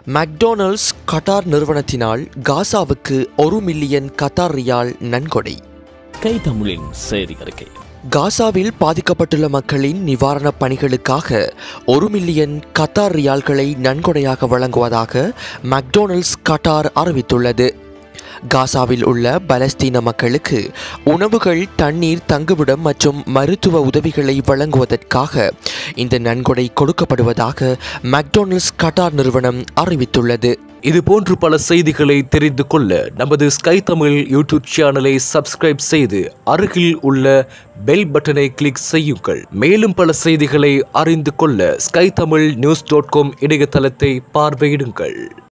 McDonald's Khattar நிறுவனத்தினால் காசாவுக்கு ஒரு million Qatar ரியால் நன்கொடை கை தமிழின் செய்தி அறிக்கை காசாவில் பாதிக்கப்பட்டுள்ள மக்களின் நிவாரணப் பணிகளுக்காக ஒரு மில்லியன் கத்தார் ரியால்களை நன்கொடையாக வழங்குவதாக மெக்டொனால்ட்ஸ் கட்டார் அறிவித்துள்ளது காசாவில் உள்ள பலஸ்தீன மக்களுக்கு உணவுகள் தண்ணீர் தங்குமிடம் மற்றும் மருத்துவ உதவிகளை வழங்குவதற்காக இந்த நன்கொடை கொடுக்கப்படுவதாக மெக்டொனால்ட்ஸ் கட்டார் நிறுவனம் அறிவித்துள்ளது இது போன்று பல செய்திகளை தெரிந்து கொள்ள நமது ஸ்கை தமிழ் யூடியூப் சேனலை சப்ஸ்கிரைப் செய்து அருகில் உள்ள பெல் பட்டனை கிளிக் செய்யுங்கள் மேலும் பல செய்திகளை அறிந்து கொள்ள Sky Tamil news dot com இணையதளத்தை பார்வையிடுங்கள்